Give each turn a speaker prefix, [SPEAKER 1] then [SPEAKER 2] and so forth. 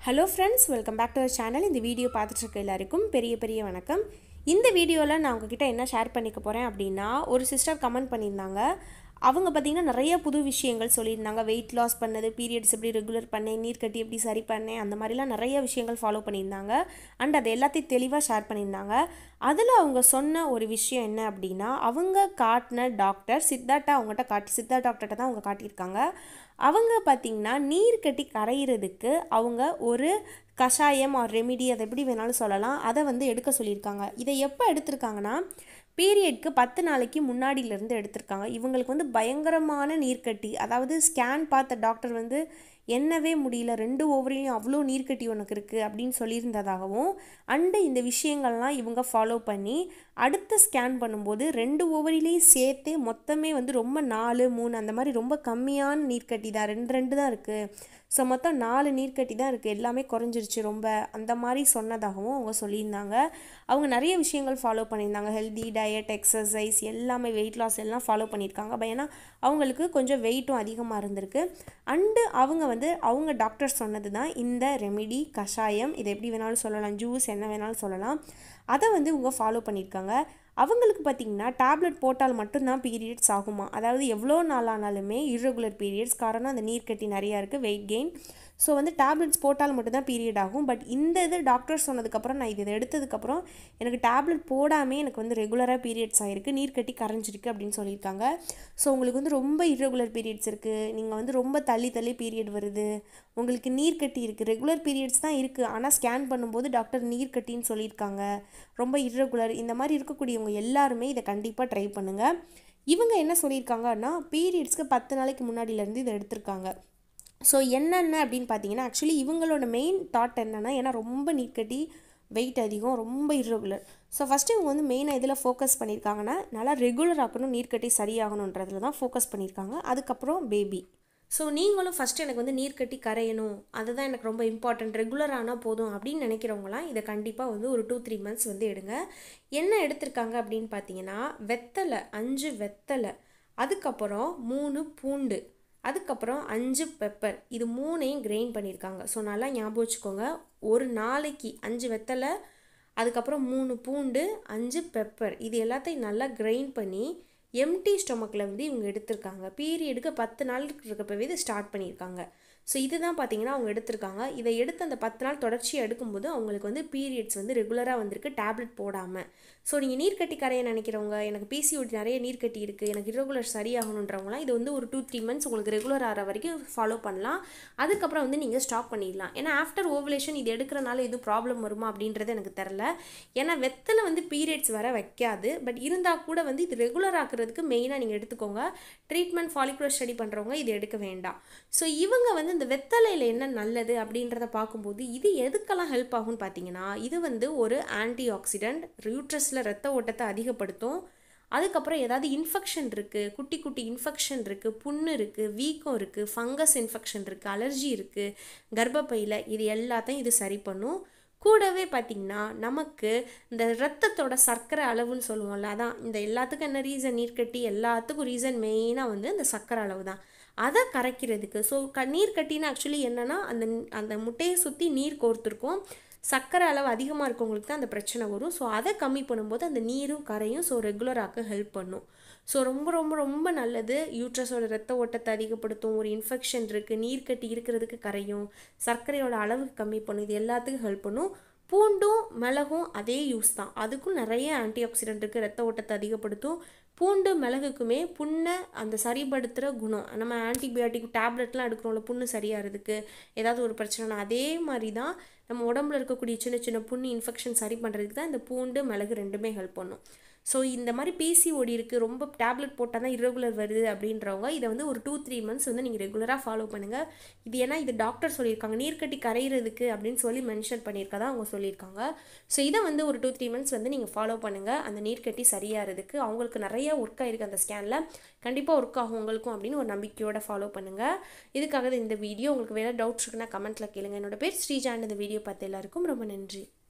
[SPEAKER 1] hello friends welcome back to our channel இந்த video பார்த்துட்டு இருக்க எல்லாருக்கும் பெரிய பெரிய வணக்கம் இந்த வீடியோவில் நான் உங்ககிட்ட என்ன ஷேர் பண்ணிக்க போகிறேன் அப்படின்னா ஒரு சிஸ்டர் கமெண்ட் பண்ணியிருந்தாங்க அவங்க பார்த்திங்கன்னா நிறைய புது விஷயங்கள் சொல்லியிருந்தாங்க வெயிட் லாஸ் பண்ணது பீரியட்ஸ் எப்படி ரெகுலர் பண்ணேன் நீர் கட்டி எப்படி சரி பண்ணேன் அந்த மாதிரிலாம் நிறைய விஷயங்கள் ஃபாலோ பண்ணியிருந்தாங்க அண்ட் அது எல்லாத்தையும் தெளிவாக ஷேர் பண்ணியிருந்தாங்க அதில் அவங்க சொன்ன ஒரு விஷயம் என்ன அப்படின்னா அவங்க காட்டின டாக்டர் சித்தார்ட்டா அவங்ககிட்ட காட்டி சித்தா டாக்டர்கிட்ட தான் அவங்க காட்டியிருக்காங்க அவங்க பார்த்திங்கன்னா நீர் கட்டி கரையிறதுக்கு அவங்க ஒரு கஷாயம் ஆர் ரெமிடி அதை எப்படி வேணாலும் சொல்லலாம் அதை வந்து எடுக்க சொல்லியிருக்காங்க இதை எப்போ எடுத்திருக்காங்கன்னா பீரியட்க்கு பத்து நாளைக்கு முன்னாடியிலேருந்து எடுத்திருக்காங்க இவங்களுக்கு வந்து பயங்கரமான நீர்க்கட்டி அதாவது ஸ்கேன் பார்த்த டாக்டர் வந்து என்னவே முடியல ரெண்டு ஓவரிலையும் அவ்வளோ நீர்க்கட்டி உனக்கு இருக்குது அப்படின்னு சொல்லியிருந்ததாகவும் அண்டு இந்த விஷயங்கள்லாம் இவங்க ஃபாலோ பண்ணி அடுத்த ஸ்கேன் பண்ணும்போது ரெண்டு ஓவரிலையும் சேர்த்து மொத்தமே வந்து ரொம்ப நாலு மூணு அந்த மாதிரி ரொம்ப கம்மியான நீர்க்கட்டி தான் ரெண்டு ரெண்டு தான் இருக்குது ஸோ மொத்தம் நாலு நீர்க்கட்டி தான் இருக்குது எல்லாமே குறைஞ்சிருச்சு ரொம்ப அந்த மாதிரி சொன்னதாகவும் அவங்க சொல்லியிருந்தாங்க அவங்க நிறைய விஷயங்கள் ஃபாலோ பண்ணியிருந்தாங்க ஹெல்தி டயட் எக்ஸசைஸ் எல்லாமே வெயிட் லாஸ் எல்லாம் ஃபாலோ பண்ணியிருக்காங்க பட் ஏன்னா அவங்களுக்கு கொஞ்சம் வெயிட்டும் அதிகமாக இருந்திருக்கு அண்டு அவங்க வந்து அவங்க டாக்டர் சொன்னது தான் இந்த ரெமிடி கஷாயம் இதை எப்படி வேணாலும் சொல்லலாம் ஜூஸ் என்ன வேணாலும் சொல்லலாம் அதை வந்து இவங்க ஃபாலோ பண்ணியிருக்காங்க அவங்களுக்கு பார்த்திங்கன்னா டேப்லெட் போட்டால் மட்டும்தான் பீரியட்ஸ் ஆகுமா அதாவது எவ்வளோ நாள் ஆனாலுமே இர்ரெகுலர் பீரியட்ஸ் காரணம் அந்த நீர்க்கட்டி நிறையா இருக்குது வெயிட் கெயின் ஸோ வந்து டேப்லெட்ஸ் போட்டால் மட்டும்தான் பீரியட் ஆகும் பட் இந்த இது டாக்டர் சொன்னதுக்கப்புறம் நான் இது எடுத்ததுக்கப்புறம் எனக்கு டேப்லெட் போடாமே எனக்கு வந்து ரெகுலராக பீரியட்ஸ் ஆகிருக்கு நீர் கட்டி கரைஞ்சிருக்கு அப்படின்னு சொல்லியிருக்காங்க ஸோ உங்களுக்கு வந்து ரொம்ப இர்ரெகுலர் பீரியட்ஸ் இருக்குது நீங்கள் வந்து ரொம்ப தள்ளி தள்ளி பீரியட் வருது உங்களுக்கு நீர் கட்டி இருக்குது ரெகுலர் பீரியட்ஸ் தான் இருக்குது ஆனால் ஸ்கேன் பண்ணும்போது டாக்டர் நீர் கட்டின்னு சொல்லியிருக்காங்க ரொம்ப இர்ரெகுலர் இந்த மாதிரி இருக்கக்கூடியவங்க எல்லாருமே இதை கண்டிப்பாக ட்ரை பண்ணுங்கள் இவங்க என்ன சொல்லியிருக்காங்கன்னா பீரியட்ஸ்க்கு பத்து நாளைக்கு முன்னாடியிலேருந்து இதை எடுத்திருக்காங்க ஸோ என்னென்ன அப்படின்னு பார்த்தீங்கன்னா ஆக்சுவலி இவங்களோட மெயின் தாட் என்னென்னா ஏன்னா ரொம்ப நீர்க்கட்டி வெயிட் அதிகம் ரொம்ப இர்ரெகுலர் ஸோ ஃபஸ்ட்டு இவங்க வந்து மெயினாக இதில் ஃபோக்கஸ் பண்ணியிருக்காங்கன்னா நல்லா ரெகுலர் ஆக்கணும் நீர்க்கட்டி சரியாகணுன்றதுல தான் ஃபோக்கஸ் பண்ணியிருக்காங்க அதுக்கப்புறம் பேபி ஸோ நீங்களும் ஃபஸ்ட்டு எனக்கு வந்து நீர் கட்டி கரையணும் அதுதான் எனக்கு ரொம்ப இம்பார்ட்டன்ட் ரெகுலர் ஆனால் போதும் அப்படின்னு நினைக்கிறவங்களாம் இதை கண்டிப்பாக வந்து ஒரு டூ த்ரீ மந்த்ஸ் வந்து எடுங்க என்ன எடுத்திருக்காங்க அப்படின்னு பார்த்தீங்கன்னா வெத்தலை அஞ்சு வெத்தலை அதுக்கப்புறம் மூணு பூண்டு அதுக்கப்புறம் அஞ்சு பெப்பர் இது மூணையும் கிரைண்ட் பண்ணியிருக்காங்க ஸோ நல்லா ஞாபகம் வச்சுக்கோங்க ஒரு நாளைக்கு அஞ்சு வெத்தலை அதுக்கப்புறம் மூணு பூண்டு அஞ்சு பெப்பர் இது எல்லாத்தையும் நல்லா கிரைண்ட் பண்ணி எம்டி ஸ்டொமக்கில் வந்து இவங்க எடுத்திருக்காங்க பீரியடுக்கு பத்து நாள் இருக்கப்பவே இது ஸ்டார்ட் பண்ணியிருக்காங்க ஸோ இதுதான் பார்த்தீங்கன்னா அவங்க எடுத்திருக்காங்க இதை எடுத்து அந்த பத்து நாள் தொடர்ச்சியாக எடுக்கும்போது அவங்களுக்கு வந்து பீரியட்ஸ் வந்து ரெகுலராக வந்திருக்கு டேப்லெட் போடாமல் ஸோ நீங்கள் நீர் கட்டி கரைய நினைக்கிறவங்க எனக்கு பிசிஓடி நிறைய நீர் கட்டி இருக்குது எனக்கு இரகுலர் சரியாகணுன்றவங்களாம் இது வந்து ஒரு டூ த்ரீ மந்த்ஸ் உங்களுக்கு ரெகுலர் ஆகிற வரைக்கும் ஃபாலோ பண்ணலாம் அதுக்கப்புறம் வந்து நீங்கள் ஸ்டாப் பண்ணிடலாம் ஏன்னா ஆஃப்டர் ஓவலேஷன் இது எடுக்கிறனால எதுவும் ப்ராப்ளம் வருமா அப்படின்றது எனக்கு தெரில ஏன்னா வெத்தலை வந்து பீரியட்ஸ் வர வைக்காது பட் இருந்தால் கூட வந்து இது ரெகுலர் ஆக்குறதுக்கு மெயினாக நீங்கள் எடுத்துக்கோங்க ட்ரீட்மெண்ட் ஃபாலிகுலர் ஸ்டடி பண்ணுறவங்க இது எடுக்க வேண்டாம் ஸோ இவங்க வந்து இந்த வெத்தலையில் என்ன நல்லது அப்படின்றத பார்க்கும்போது இது எதுக்கெல்லாம் ஹெல்ப் ஆகும்னு பார்த்தீங்கன்னா இது வந்து ஒரு ஆன்டி ஆக்சிடென்ட் ரியூட்ரஸில் ரத்த ஓட்டத்தை அதிகப்படுத்தும் அதுக்கப்புறம் ஏதாவது இன்ஃபெக்ஷன் இருக்குது குட்டி குட்டி இன்ஃபெக்ஷன் இருக்குது புண்ணு இருக்குது வீக்கம் இருக்குது ஃபங்கஸ் இன்ஃபெக்ஷன் இருக்குது அலர்ஜி இருக்குது கர்ப்பப்பையில் இது எல்லாத்தையும் இது சரி பண்ணும் கூடவே பார்த்திங்கன்னா நமக்கு இந்த ரத்தத்தோட சர்க்கரை அளவுன்னு சொல்லுவோம்ல அதான் இந்த எல்லாத்துக்கும் என்ன ரீசன் நீர்க்கட்டி எல்லாத்துக்கும் ரீசன் மெயினாக வந்து இந்த சர்க்கரை அளவு தான் அதை கரைக்கிறதுக்கு ஸோ க நீர் கட்டின்னு ஆக்சுவலி என்னென்னா அந்த அந்த முட்டையை சுற்றி நீர் கோர்த்துருக்கோம் சர்க்கரை அளவு அதிகமாக இருக்கவங்களுக்கு தான் அந்த பிரச்சனை வரும் ஸோ அதை கம்மி பண்ணும்போது அந்த நீரும் கரையும் ஸோ ரெகுலராக ஹெல்ப் பண்ணும் ஸோ ரொம்ப ரொம்ப ரொம்ப நல்லது யூட்ரஸோட ரத்த ஓட்டத்தை அதிகப்படுத்தும் ஒரு இன்ஃபெக்ஷன் இருக்குது நீர் கட்டி இருக்கிறதுக்கு கரையும் சர்க்கரையோட அளவு கம்மி பண்ணும் இது எல்லாத்துக்கும் ஹெல்ப் பண்ணும் பூண்டும் மிளகும் அதே யூஸ் தான் அதுக்கும் நிறைய ஆன்டி ஆக்சிடென்ட் இருக்குது ரத்த ஓட்டத்தை அதிகப்படுத்தும் பூண்டு மிளகுக்குமே புண்ணை அந்த சரிப்படுத்துகிற குணம் நம்ம ஆன்டிபயோட்டிக் டேப்லெட்லாம் எடுக்கிறோம்ல புண்ணு சரியாகிறதுக்கு ஏதாவது ஒரு பிரச்சனைனா அதே மாதிரி தான் நம்ம உடம்புல இருக்கக்கூடிய சின்ன சின்ன புண்ணு இன்ஃபெக்ஷன் சரி பண்ணுறதுக்கு தான் இந்த பூண்டு மிளகு ரெண்டுமே ஹெல்ப் பண்ணும் ஸோ இந்த மாதிரி பிசிஓடி இருக்குது ரொம்ப டேப்லெட் போட்டால் தான் இரகுலர் வருது அப்படின்றவங்க இதை வந்து ஒரு டூ த்ரீ மந்த்ஸ் வந்து நீங்கள் ரெகுலராக ஃபாலோ பண்ணுங்கள் இது ஏன்னா இது டாக்டர் சொல்லியிருக்காங்க நீர்க்கட்டி கரையிறதுக்கு அப்படின்னு சொல்லி மென்ஷன் பண்ணியிருக்கதா அவங்க சொல்லியிருக்காங்க ஸோ இதை வந்து ஒரு டூ த்ரீ மந்த்ஸ் வந்து நீங்கள் ஃபாலோ பண்ணுங்கள் அந்த நீர்க்கட்டி சரியாகிறதுக்கு அவங்களுக்கு நிறைய ஒர்க் ஆயிருக்கு அந்த ஸ்கேனில் கண்டிப்பாக ஒர்க் ஆகும் உங்களுக்கும் அப்படின்னு ஒரு நம்பிக்கையோட ஃபாலோ பண்ணுங்கள் இதுக்காக இந்த வீடியோ உங்களுக்கு வேறு டவுட்ஸ் இருக்குன்னா கமெண்ட்டில் கேளுங்க என்னோட பேர் ஸ்ரீஜான் இந்த வீடியோ பார்த்து எல்லாருக்கும் ரொம்ப நன்றி